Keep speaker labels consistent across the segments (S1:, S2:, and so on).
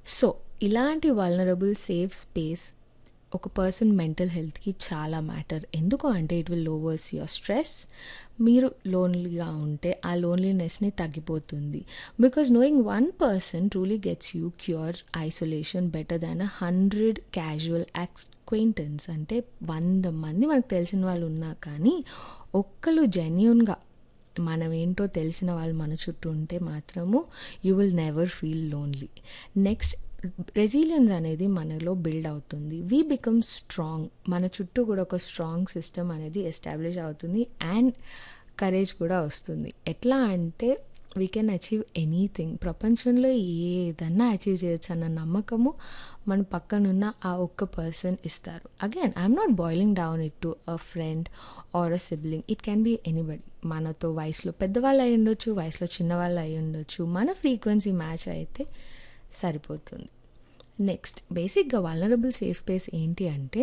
S1: so ఇలాంటి vulnerable safe space ఒక person mental హెల్త్కి చాలా మ్యాటర్ ఎందుకు అంటే it will lowers your stress మీరు లోన్లీగా ఉంటే ఆ లోన్లీనెస్ని తగ్గిపోతుంది because knowing one person truly gets you cure isolation better than a hundred casual acquaintance అంటే వంద మంది మనకు తెలిసిన వాళ్ళు ఉన్నా కానీ ఒక్కరు జెన్యున్గా మనం ఏంటో తెలిసిన వాళ్ళు మన చుట్టూ ఉంటే మాత్రము you will never feel lonely next resilience అనేది మనలో బిల్డ్ అవుతుంది వీ బికమ్ స్ట్రాంగ్ మన చుట్టూ కూడా ఒక స్ట్రాంగ్ సిస్టమ్ అనేది ఎస్టాబ్లిష్ అవుతుంది అండ్ కరేజ్ కూడా వస్తుంది ఎట్లా అంటే వీ కెన్ అచీవ్ ఎనీథింగ్ ప్రపంచంలో ఏదన్నా అచీవ్ చేయొచ్చు అన్న నమ్మకము మన పక్కనున్న ఆ ఒక్క పర్సన్ ఇస్తారు again I'm not boiling down it to a friend or a sibling it can be anybody మనతో వయసులో పెద్దవాళ్ళు అయి ఉండొచ్చు వయసులో చిన్నవాళ్ళు అయి ఉండొచ్చు మన ఫ్రీక్వెన్సీ మ్యాచ్ అయితే సరిపోతుంది నెక్స్ట్ బేసిక్గా వలనరబుల్ సేఫ్ స్పేస్ ఏంటి అంటే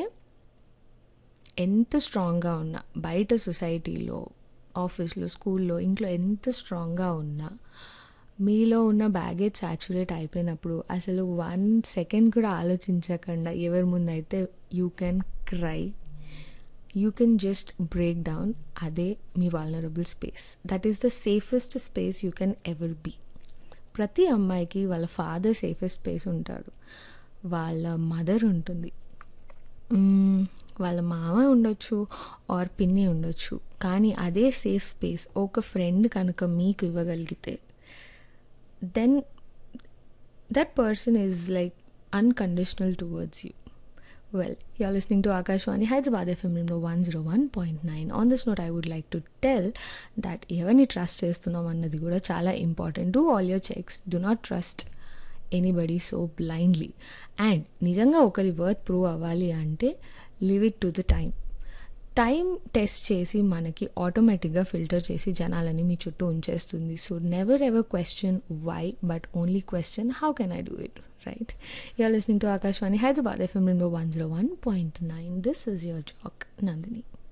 S1: ఎంత స్ట్రాంగ్గా ఉన్నా బయట సొసైటీలో ఆఫీస్లో స్కూల్లో ఇంట్లో ఎంత స్ట్రాంగ్గా ఉన్నా మీలో ఉన్న బ్యాగేజ్ సాచురేట్ అయిపోయినప్పుడు అసలు వన్ సెకండ్ కూడా ఆలోచించకుండా ఎవరి ముందైతే you can cry you can just break down అదే మీ vulnerable space that is the safest space you can ever be ప్రతి అమ్మాయికి వాళ్ళ ఫాదర్ సేఫెస్ట్ స్పేస్ ఉంటాడు వాళ్ళ మదర్ ఉంటుంది వాళ్ళ మామ ఉండొచ్చు ఆర్ పిన్ని ఉండొచ్చు కానీ అదే సేఫ్ స్పేస్ ఒక ఫ్రెండ్ కనుక మీకు ఇవ్వగలిగితే then that person is like unconditional towards you well you are listening to Akashvani Hyderabad FM number one zero one point nine on this note I would like to tell that ఎవరిని trust చేస్తున్నాం అన్నది కూడా చాలా important do all your checks do not trust anybody so blindly and నిజంగా ఒకరి worth prove అవ్వాలి అంటే leave it to the time time test చేసి మనకి ఆటోమేటిక్గా ఫిల్టర్ చేసి జనాలని మీ చుట్టూ ఉంచేస్తుంది so never ever question why but only question how can I do it right you're listening to Akashvani Hyderabad FM number one zero one point nine this is your జాక్ నందిని